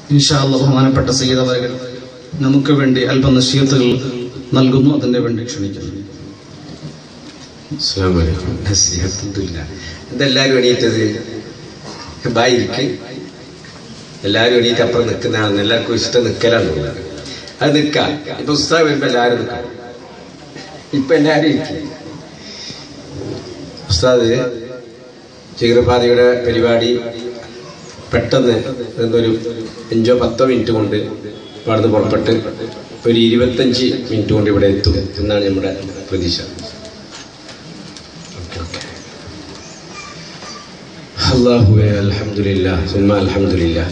ഇൻഷാല്ല ബഹുമാനപ്പെട്ട സയ്യിദവരകൾ നമുക്ക് വേണ്ടി അല്പം നശീത്തുകൾ നൽകുന്നു അതിന്റെ വേണ്ടി ക്ഷണിക്കുന്നു എന്തെല്ലാരും എണീറ്റത് ബായിരിക്ക് എല്ലാരും എണീറ്റ് അപ്പുറം നിൽക്കുന്നതാണ് എല്ലാവർക്കും ഇഷ്ടം നിൽക്കലാണ് ഉള്ളത്. അത് നിൽക്കാം ഇപ്പൊ ഉസ്താദ് വരുമ്പോ എല്ലാരും നിൽക്കാം ഇപ്പൊ എല്ലാരും ഇരിക്കും ഉസ്താദ് ചിഗർപാതയുടെ പരിപാടി പെട്ടെന്ന് എന്തൊരു അഞ്ചോ പത്തോ മിനിറ്റ് കൊണ്ട് ഇവിടുന്ന് പുറപ്പെട്ട് ഒരു ഇരുപത്തഞ്ച് മിനിറ്റ് കൊണ്ട് ഇവിടെ എത്തും എന്നാണ് നമ്മുടെ പ്രതീക്ഷ അള്ളാഹുവെ അൽഹംദുലില്ലാ സുമ്മ അൽഹംദുലില്ലാ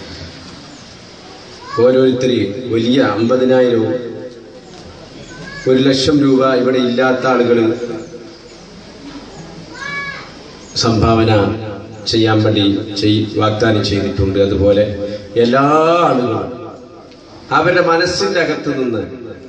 ഓരോരുത്തർ വലിയ അമ്പതിനായിരവും ഒരു ലക്ഷം രൂപ ഇവിടെ ഇല്ലാത്ത ആളുകൾ സംഭാവന ചെയ്യാൻ വേണ്ടി ചെയ് വാഗ്ദാനം ചെയ്തിട്ടുണ്ട് അതുപോലെ എല്ലാ ആളുകളും അവരുടെ മനസ്സിന്റെ അകത്ത് നിന്ന്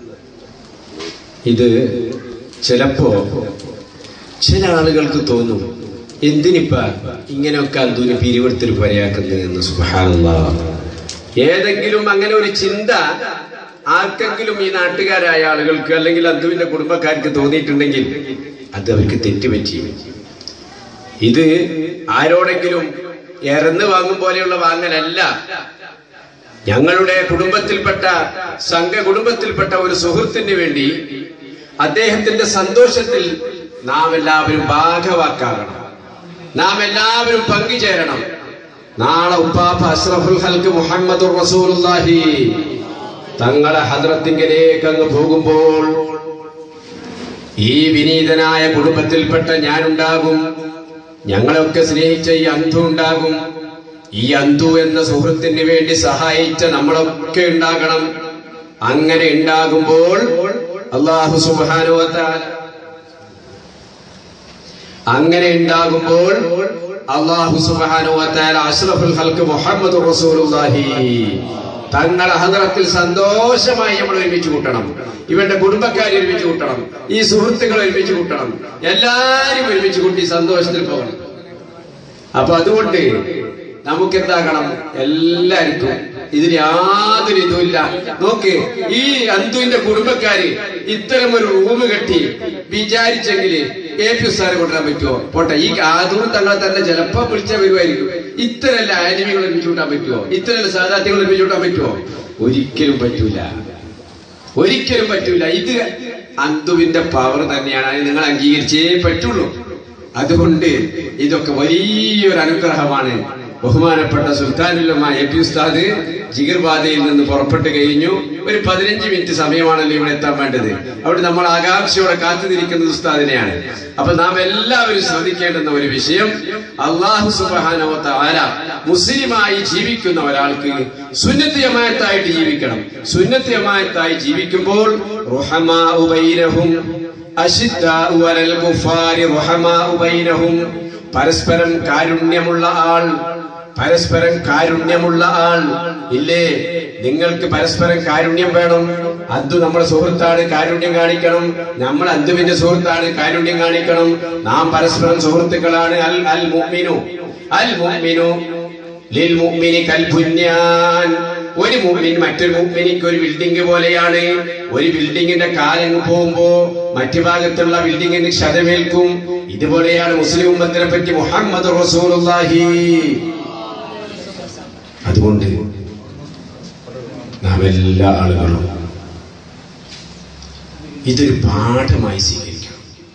ഇത് ചിലപ്പോ ചില ആളുകൾക്ക് തോന്നും എന്തിനിപ്പ ഇങ്ങനെയൊക്കെ അന്തുവിന് പിരിവെടുത്തിൽ പോലെയാക്കുന്നത് എന്ന് സുഹാനുള്ള ഏതെങ്കിലും അങ്ങനെ ഒരു ചിന്ത ആർക്കെങ്കിലും ഈ നാട്ടുകാരായ ആളുകൾക്ക് അല്ലെങ്കിൽ അന്തുവിന്റെ കുടുംബക്കാർക്ക് തോന്നിയിട്ടുണ്ടെങ്കിൽ അത് അവർക്ക് തെറ്റുപറ്റി ഇത് ആരോടെങ്കിലും ഇറന്ന് വാങ്ങും പോലെയുള്ള വാങ്ങലല്ല ഞങ്ങളുടെ കുടുംബത്തിൽപ്പെട്ട സംഘ കുടുംബത്തിൽപ്പെട്ട ഒരു സുഹൃത്തിന് വേണ്ടി അദ്ദേഹത്തിന്റെ സന്തോഷത്തിൽ നാം എല്ലാവരും ഭാഗവാക്കാകണം നാം എല്ലാവരും പങ്കുചേരണം നാളെ ഉപ്പാപ്പ അഷ്റഫുൽ ഹൽക്ക് മുഹമ്മദ് റസൂലുള്ളാഹി തങ്ങളെ ഹദ്രത്തിങ്കിലേക്ക് അങ്ങ് പോകുമ്പോൾ ഈ വിനീതനായ കുടുംബത്തിൽപ്പെട്ട ഞാനുണ്ടാകും ഞങ്ങളെയൊക്കെ സ്നേഹിച്ച ഈ അന്തു ഉണ്ടാകും ഈ അന്തു എന്ന സുഹൃത്തിന് വേണ്ടി സഹായിച്ച നമ്മളൊക്കെ ഉണ്ടാകണം അങ്ങനെ ഉണ്ടാകുമ്പോൾ അള്ളാഹു സുബാനുവത്താല അങ്ങനെ ഉണ്ടാകുമ്പോൾ അള്ളാഹു സുബാനുവത്താല അഷ്റഫുൽ ഹൽക്ക് മുഹമ്മദ് റസൂലുള്ളാഹി തങ്ങളെ ഹദ്രത്തിൽ സന്തോഷമായി നമ്മൾ ഒരുമിച്ച് കൂട്ടണം ഇവന്റെ കുടുംബക്കാരെ ഒരുമിച്ച് കൂട്ടണം ഈ സുഹൃത്തുക്കളെ ഒരുമിച്ച് കൂട്ടണം എല്ലാരും ഒരുമിച്ച് കൂട്ടി സന്തോഷത്തിൽ പോകണം അപ്പൊ അതുകൊണ്ട് നമുക്ക് എന്താകണം എല്ലാവർക്കും ഇതിന് യാതൊരു ഇതുമില്ല നോക്ക് ഈ അന്തുവിന്റെ കുടുംബക്കാര് ഇത്തരം ഒരു റൂം കെട്ടി വിചാരിച്ചെങ്കിൽ എ പി ഉസ്താരെ കൊണ്ടുവരാൻ പറ്റുമോ പോട്ടെ ഈ ആദൂർ തങ്ങളെ തന്നെ ചിലപ്പോ വിളിച്ച വരുമായിരിക്കും ഇത്തരല്ല ആനിമികൾ ഒരുമിച്ച് കൂട്ടാൻ പറ്റുമോ ഇത്തരല്ല സാധാത്യങ്ങൾ ഒരുമിച്ച് കൂട്ടാൻ പറ്റുമോ ഒരിക്കലും പറ്റൂല ഒരിക്കലും പറ്റൂല ഇത് അന്തുവിന്റെ പവർ തന്നെയാണ് അത് നിങ്ങൾ അംഗീകരിച്ചേ പറ്റുള്ളൂ അതുകൊണ്ട് ഇതൊക്കെ വലിയൊരു അനുഗ്രഹമാണ് ബഹുമാനപ്പെട്ട സുൽത്താനുല്ലമ്മ എ പി ഉസ്താദ് ജിഗർബാദയിൽ നിന്ന് പുറപ്പെട്ടു കഴിഞ്ഞു ഒരു പതിനഞ്ച് മിനിറ്റ് സമയമാണല്ലോ ഇവിടെ എത്താൻ വേണ്ടത് അവിടെ നമ്മൾ ആകാംക്ഷയോടെ കാത്തുനിരിക്കുന്നത് ഉസ്താദിനെയാണ് അപ്പൊ നാം എല്ലാവരും ശ്രദ്ധിക്കേണ്ടുന്ന ഒരു വിഷയം അള്ളാഹു സുബാനോ താര മുസ്ലിമായി ജീവിക്കുന്ന ഒരാൾക്ക് സുന്നത്ത് ജമായത്തായിട്ട് ജീവിക്കണം സുന്നത്ത് ജമായത്തായി ജീവിക്കുമ്പോൾ റുഹമാഉ ബൈനഹും അശിദ്ദാഉ അലൽ കുഫാരി റുഹമാഉ ബൈനഹും പരസ്പരം കാരുണ്യമുള്ള ആൾ പരസ്പരം കാരുണ്യമുള്ള ആൾ ഇല്ലേ നിങ്ങൾക്ക് പരസ്പരം കാരുണ്യം വേണം അന്തു നമ്മുടെ സുഹൃത്താണ് കാരുണ്യം കാണിക്കണം നമ്മൾ അന്തുവിന്റെ സുഹൃത്താണ് കാരുണ്യം കാണിക്കണം നാം പരസ്പരം സുഹൃത്തുക്കളാണ് അൽ അൽ മുഅ്മിനു അൽ മുഅ്മിനു ലിൽ മുഅ്മിനി കൽ ബുന്യാൻ ഒരു മുഅ്മിൻ മറ്റൊരു മുഅ്മിനിക്ക് ഒരു ബിൽഡിംഗ് പോലെയാണ് ഒരു ബിൽഡിങ്ങിന്റെ കാലങ്ങ് പോകുമ്പോ മറ്റു ഭാഗത്തുള്ള ബിൽഡിങ്ങിന് ക്ഷതമേൽക്കും ഇതുപോലെയാണ് മുസ്ലിം ഉമ്മത്തിനെ പറ്റി മുഹമ്മദ് റസൂലുള്ളാഹി അതുകൊണ്ട് നാം എല്ലാ ആളുകളും ഇതൊരു പാഠമായി സ്വീകരിക്കണം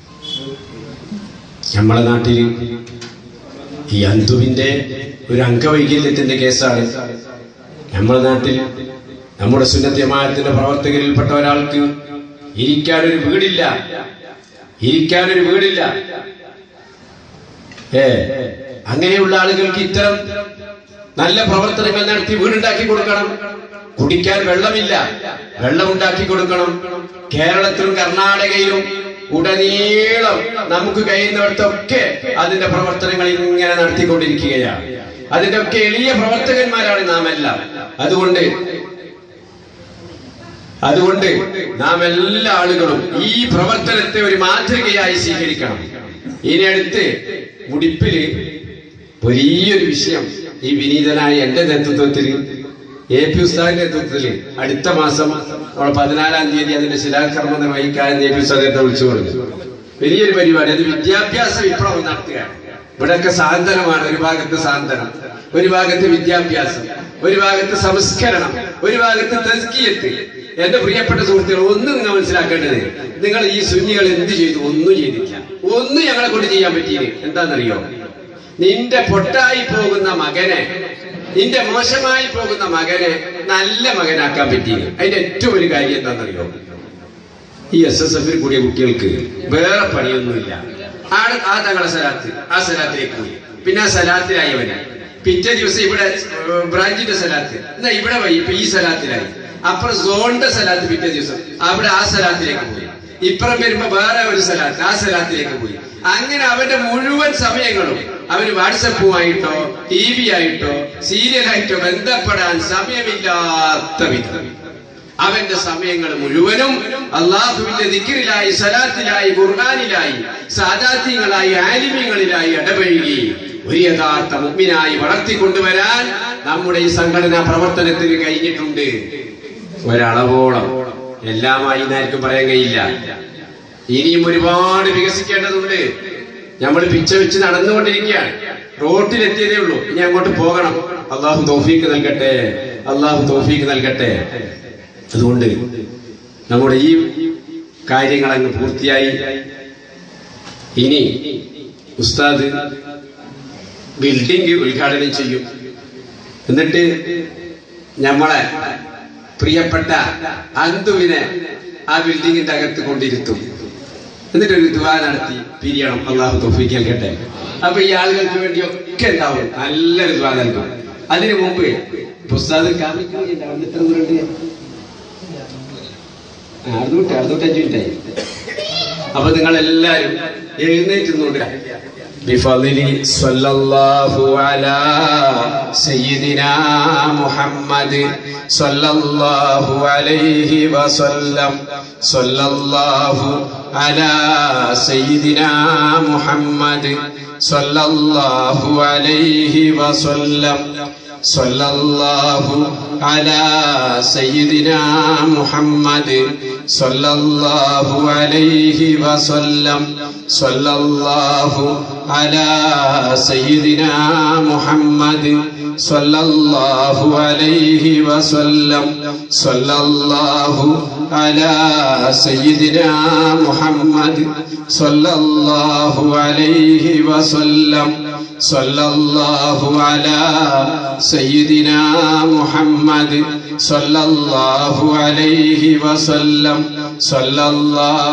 നമ്മളെ നാട്ടിൽ ഈ അന്തുവിന്റെ ഒരു അംഗവൈകല്യത്തിന്റെ കേസാണ് നമ്മുടെ നാട്ടിൽ നമ്മുടെ സുന്നത്യമായത്തിന്റെ പ്രവർത്തകരിൽപ്പെട്ട ഒരാൾക്ക് ഇരിക്കാനൊരു വീടില്ല ഇരിക്കാനൊരു വീടില്ല ഏ അങ്ങനെയുള്ള ആളുകൾക്ക് ഇത്തരം നല്ല പ്രവർത്തനങ്ങൾ നടത്തി വീടുണ്ടാക്കി കൊടുക്കണം കുടിക്കാൻ വെള്ളമില്ല വെള്ളം ഉണ്ടാക്കി കൊടുക്കണം കേരളത്തിലും കർണാടകയിലും ഉടനീളം നമുക്ക് കഴിയുന്നിടത്തൊക്കെ അതിന്റെ പ്രവർത്തനങ്ങൾ ഇങ്ങനെ നടത്തിക്കൊണ്ടിരിക്കുകയാണ് അതിന്റെ ഒക്കെ എളിയ പ്രവർത്തകന്മാരാണ് നാം എല്ലാം അതുകൊണ്ട് അതുകൊണ്ട് നാം എല്ലാ ആളുകളും ഈ പ്രവർത്തനത്തെ ഒരു മാതൃകയായി സ്വീകരിക്കണം ഇനി അടുത്ത് മുടിപ്പില് വലിയൊരു വിഷയം ഈ വിനീതനായ എന്റെ നേതൃത്വത്തിൽ എ പി ഉസ്താദിന്റെ നേതൃത്വത്തിൽ അടുത്ത മാസം നമ്മൾ പതിനാലാം തീയതി അതിന്റെ ശിലാകർമ്മം നിർവഹിക്കാൻ എ പി ഉസ്താദത്തെ വിളിച്ചു കൊടുത്തു വലിയൊരു പരിപാടി അത് വിദ്യാഭ്യാസ വിപ്ലവം നടത്തുകയാണ് ഇവിടെയൊക്കെ സാന്ത്വനമാണ് ഒരു ഭാഗത്ത് സാന്ത്വനം ഒരു ഭാഗത്ത് വിദ്യാഭ്യാസം ഒരു ഭാഗത്ത് സംസ്കരണം ഒരു ഭാഗത്ത് തസ്കിയത്ത് എന്റെ പ്രിയപ്പെട്ട സുഹൃത്തുക്കൾ ഒന്നും നിങ്ങൾ മനസ്സിലാക്കേണ്ടത് നിങ്ങൾ ഈ സുന്നികൾ എന്ത് ചെയ്തു ഒന്നും ചെയ്തില്ല ഒന്നും ഞങ്ങളെ കൊണ്ട് ചെയ്യാൻ പറ്റിയില്ല എന്താണെന്നറിയോ നിന്റെ പൊട്ടായി പോകുന്ന മകനെ നിന്റെ മോശമായി പോകുന്ന മകനെ നല്ല മകനാക്കാൻ പറ്റിയില്ല അതിന്റെ ഏറ്റവും ഒരു കാര്യം എന്താണെന്നറിയോ ഈ എസ് എസ് എഫിൽ കൂടിയ കുട്ടികൾക്ക് വേറെ പണിയൊന്നുമില്ല ആള് ആ തങ്ങളെ സ്ഥലത്ത് ആ സ്ഥലത്തിലേക്ക് പോയി പിന്നെ ആ സ്ഥലത്തിലായവന് പിറ്റേ ദിവസം ഇവിടെ ഏർ, ബ്രാഞ്ചിന്റെ സ്ഥലത്ത് എന്നാ ഇവിടെ പോയി ഇപ്പൊ ഈ സ്ഥലത്തിലായി അപ്പുറം സോണിന്റെ സ്ഥലത്ത് പിറ്റേ ദിവസം അവിടെ ആ സ്ഥലത്തിലേക്ക് പോയി ഇപ്പുറം വരുമ്പോ വേറെ ഒരു സ്ഥലത്ത് ആ സ്ഥലത്തിലേക്ക് പോയി അങ്ങനെ അവന്റെ മുഴുവൻ സമയങ്ങളും അവന് വാട്സപ്പുമായിട്ടോ ടി വി ആയിട്ടോ സീരിയലായിട്ടോ ബന്ധപ്പെടാൻ സമയമില്ലാത്ത വിധം അവന്റെ സമയങ്ങൾ മുഴുവനും അള്ളാഹുവിന്റെ ദിക്കിറിലായി സലാത്തിലായി ഖുർആാനിലായി സാദാത്യങ്ങളായി ആലിമ്യങ്ങളിലായി ഇടപഴകി ഒരു യഥാർത്ഥ മുമ്പിനായി വളർത്തിക്കൊണ്ടുവരാൻ നമ്മുടെ ഈ സംഘടനാ പ്രവർത്തനത്തിന് കഴിഞ്ഞിട്ടുണ്ട് ഒരളവോളം എല്ലാമായി എന്നായിരിക്കും പറയാൻ കഴിയില്ല ഇനിയും ഒരുപാട് വികസിക്കേണ്ടതുണ്ട് നമ്മൾ പിച്ച വെച്ച് നടന്നുകൊണ്ടിരിക്കുകയാണ് റോട്ടിലെത്തിയതേ ഉള്ളൂ ഇനി അങ്ങോട്ട് പോകണം അള്ളാഹു തോഫീക്ക് നൽകട്ടെ അള്ളാഹു തോഫീക്ക് നൽകട്ടെ അതുകൊണ്ട് നമ്മുടെ ഈ കാര്യങ്ങൾ അങ്ങ് പൂർത്തിയായി ഇനി ഉസ്താദ് ബിൽഡിംഗ് ഉദ്ഘാടനം ചെയ്യും എന്നിട്ട് നമ്മളെ പ്രിയപ്പെട്ട അന്തുവിനെ ആ ബിൽഡിങ്ങിന്റെ അകത്ത് കൊണ്ടിരുത്തും എന്നിട്ട് ഒരു ദുവാ നടത്തി പിരിയണം അള്ളാഹു തോഫിക്ക് നൽകട്ടെ അപ്പൊ ഈ ആളുകൾക്ക് വേണ്ടി ഒക്കെ ഉണ്ടാവും നല്ലൊരു ദുവാ നൽകും അതിനു മുമ്പ് പുസ്തകം കാമിക്കുന്നുണ്ട് അവിടെ എത്ര ദൂരമുണ്ട് അറുന്നൂറ്റി അറുന്നൂറ്റഞ്ച് മിനിറ്റായി അപ്പൊ നിങ്ങൾ എല്ലാരും എഴുന്നേറ്റ് നിന്നുകൊണ്ട് بفضل صلى الله على سيدنا محمد صلى الله عليه وسلم صلى الله على سيدنا محمد صلى الله عليه وسلم صلى الله على سيدنا محمد صلى الله عليه وسلم صلى الله على سيدنا محمد صلى الله عليه وسلم صلى الله على سيدنا محمد صلى الله عليه وسلم صلى الله على سيدنا محمد صلى الله عليه وسلم صلى الله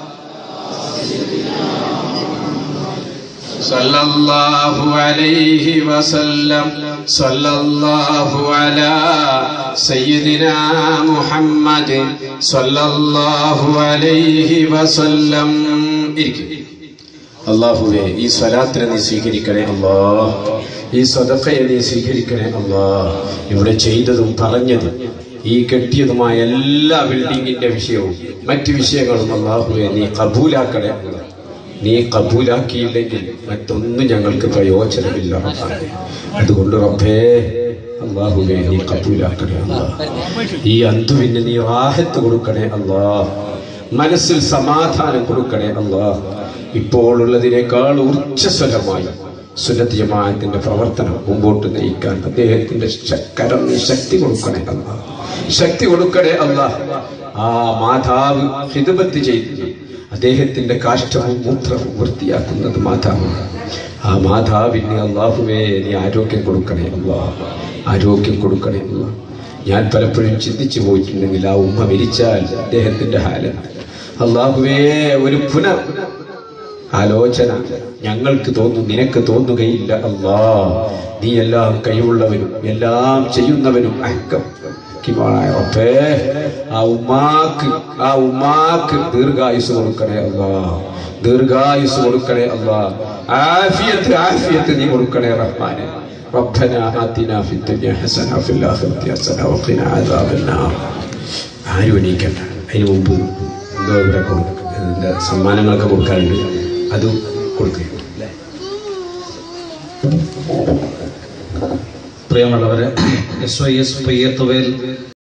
صلى الله عليه وسلم صلى الله على سيدنا محمد صلى الله عليه وسلم ഇരിക്കും അള്ളാഹുവെ ഈ സ്വലാത്തിനെ നീ സ്വീകരിക്കണേ അല്ലാ ഈ സ്വതക്കയെ നീ സ്വീകരിക്കണേ അല്ലാ ഇവിടെ ചെയ്തതും പറഞ്ഞതും ഈ കെട്ടിയതുമായ എല്ലാ ബിൽഡിങ്ങിന്റെ വിഷയവും മറ്റു വിഷയങ്ങളും അള്ളാഹുവെ നീ കബൂലാക്കണേ അല്ലാ നീ കബൂലാക്കിയില്ലെങ്കിൽ മറ്റൊന്നും ഞങ്ങൾക്ക് പ്രയോജനമില്ല റബ്ബേ. അതുകൊണ്ട് റബ്ബേ അള്ളാഹുവേ നീ കബൂലാക്കണേ അല്ലാ ഈ അന്തുവിന് നീ റാഹത്ത് കൊടുക്കണേ അല്ലാ മനസ്സിൽ സമാധാനം കൊടുക്കണേ അല്ലാ ഇപ്പോഴുള്ളതിനേക്കാൾ ഊർജ്ജസ്വലമായി സുന്നത്ത് ജമാഅത്തിന്റെ പ്രവർത്തനം മുമ്പോട്ട് നയിക്കാൻ അദ്ദേഹത്തിന്റെ ശക്കരം നീ ശക്തി കൊടുക്കണേ അല്ലാ ശക്തി കൊടുക്കണേ അല്ലാ ആ മാതാവ് ഹിതബത്ത് ചെയ്ത് അദ്ദേഹത്തിന്റെ കാഷ്ടവും മൂത്രവും വൃത്തിയാക്കുന്നത് മാതാവാണ് ആ മാതാവിന് അള്ളാഹുവേ നീ ആരോഗ്യം കൊടുക്കണേ അല്ലാ ആരോഗ്യം കൊടുക്കണേ അല്ലാ ഞാൻ പലപ്പോഴും ചിന്തിച്ചു പോയിട്ടുണ്ടെങ്കിൽ ആ ഉമ്മ മരിച്ചാൽ അദ്ദേഹത്തിന്റെ ഹാലത്ത് അള്ളാഹുവേ ഒരു പുനർ ആലോചന ഞങ്ങൾക്ക് തോന്നും നിനക്ക് തോന്നുകയില്ല അല്ലാ നീ എല്ലാം കഴിവുള്ളവനും എല്ലാം ചെയ്യുന്നവനും അഹക്കം കിമാനായ റബ്ബേ ആ ഉമ്മാക്ക് ആ ഉമ്മാക്ക് ദീർഘായുസ് കൊടുക്കണേ അല്ലാ ദീർഘായുസ് കൊടുക്കണേ അല്ലാ ആഫിയത്ത് ആഫിയത്ത് നീ കൊടുക്കണേ റഹ്മാനെ ربنا آتنا في الدنيا حسنة وفي الآخرة حسنة وقنا عذاب النار ആരും എണീക്കണ്ട അതിന് മുമ്പ് എന്തോ ഇവിടെ കൊടുക്കും ഇതിന്റെ സമ്മാനങ്ങളൊക്കെ കൊടുക്കാറുണ്ട് അത് കൊടുക്കുക പ്രിയമുള്ളവരെ എസ് വൈ എസ് പയ്യത്തുവേൽ